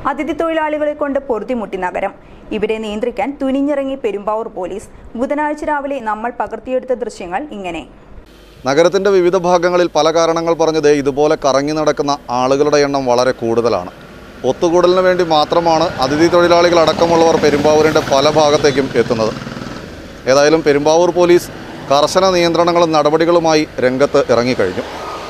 അതിഥി തൊഴിലാളികളെ കൊണ്ട് പൊറുതിമുട്ടി നഗരം ഇവരെ നിയന്ത്രിക്കാൻ തുനിഞ്ഞിറങ്ങി പെരുമ്പാവൂർ പോലീസ് ബുധനാഴ്ച രാവിലെ നമ്മൾ പകർത്തിയെടുത്ത ദൃശ്യങ്ങൾ ഇങ്ങനെ നഗരത്തിൻ്റെ വിവിധ ഭാഗങ്ങളിൽ പല കാരണങ്ങൾ പറഞ്ഞത് ഇതുപോലെ കറങ്ങി നടക്കുന്ന ആളുകളുടെ എണ്ണം വളരെ കൂടുതലാണ് ഒത്തുകൂടലിന് വേണ്ടി മാത്രമാണ് അതിഥി തൊഴിലാളികൾ അടക്കമുള്ളവർ പെരുമ്പാവൂരിൻ്റെ പല ഭാഗത്തേക്കും എത്തുന്നത് ഏതായാലും പെരുമ്പാവൂർ പോലീസ് കർശന നിയന്ത്രണങ്ങളും നടപടികളുമായി രംഗത്ത് ഇറങ്ങിക്കഴിഞ്ഞു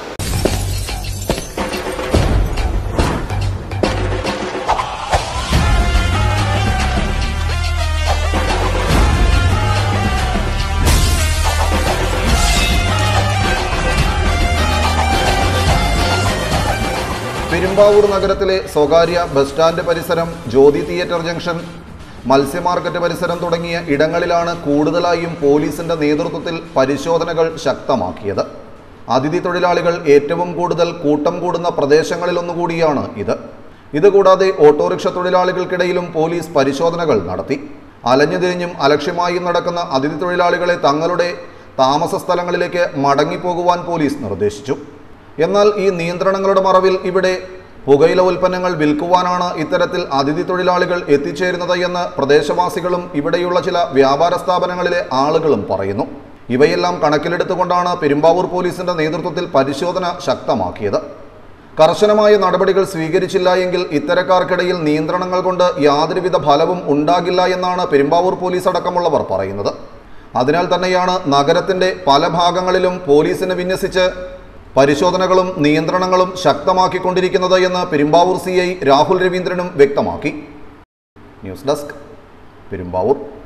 പെരുമ്പാവൂർ നഗരത്തിലെ സ്വകാര്യ ബസ് സ്റ്റാൻഡ് പരിസരം ജ്യോതി തിയേറ്റർ ജംഗ്ഷൻ മത്സ്യമാർക്കറ്റ് പരിസരം തുടങ്ങിയ ഇടങ്ങളിലാണ് കൂടുതലായും പോലീസിന്റെ നേതൃത്വത്തിൽ പരിശോധനകൾ ശക്തമാക്കിയത് അതിഥി തൊഴിലാളികൾ ഏറ്റവും കൂടുതൽ കൂട്ടം കൂടുന്ന പ്രദേശങ്ങളിലൊന്നുകൂടിയാണ് ഇത് ഇതുകൂടാതെ ഓട്ടോറിക്ഷ തൊഴിലാളികൾക്കിടയിലും പോലീസ് പരിശോധനകൾ നടത്തി അലഞ്ഞുതിരിഞ്ഞും അലക്ഷ്യമായും നടക്കുന്ന അതിഥി തൊഴിലാളികളെ തങ്ങളുടെ താമസ സ്ഥലങ്ങളിലേക്ക് മടങ്ങിപ്പോകുവാൻ പോലീസ് നിർദ്ദേശിച്ചു എന്നാൽ ഈ നിയന്ത്രണങ്ങളുടെ മറവിൽ ഇവിടെ പുകയില ഉൽപ്പന്നങ്ങൾ വിൽക്കുവാനാണ് ഇത്തരത്തിൽ അതിഥി തൊഴിലാളികൾ എത്തിച്ചേരുന്നത് എന്ന് പ്രദേശവാസികളും ഇവിടെയുള്ള ചില വ്യാപാര സ്ഥാപനങ്ങളിലെ ആളുകളും പറയുന്നു ഇവയെല്ലാം കണക്കിലെടുത്തുകൊണ്ടാണ് പെരുമ്പാവൂർ പോലീസിന്റെ നേതൃത്വത്തിൽ പരിശോധന ശക്തമാക്കിയത് കർശനമായ നടപടികൾ സ്വീകരിച്ചില്ല എങ്കിൽ ഇത്തരക്കാർക്കിടയിൽ നിയന്ത്രണങ്ങൾ കൊണ്ട് യാതൊരുവിധ ഫലവും ഉണ്ടാകില്ല എന്നാണ് പെരുമ്പാവൂർ പോലീസ് അടക്കമുള്ളവർ പറയുന്നത് അതിനാൽ തന്നെയാണ് നഗരത്തിന്റെ പല ഭാഗങ്ങളിലും പോലീസിനെ വിന്യസിച്ച് പരിശോധനകളും നിയന്ത്രണങ്ങളും ശക്തമാക്കിക്കൊണ്ടിരിക്കുന്നത് എന്ന് പെരുമ്പാവൂർ സി ഐ രാഹുൽ രവീന്ദ്രനും വ്യക്തമാക്കി ന്യൂസ് ഡെസ്ക് പെരുമ്പാവൂർ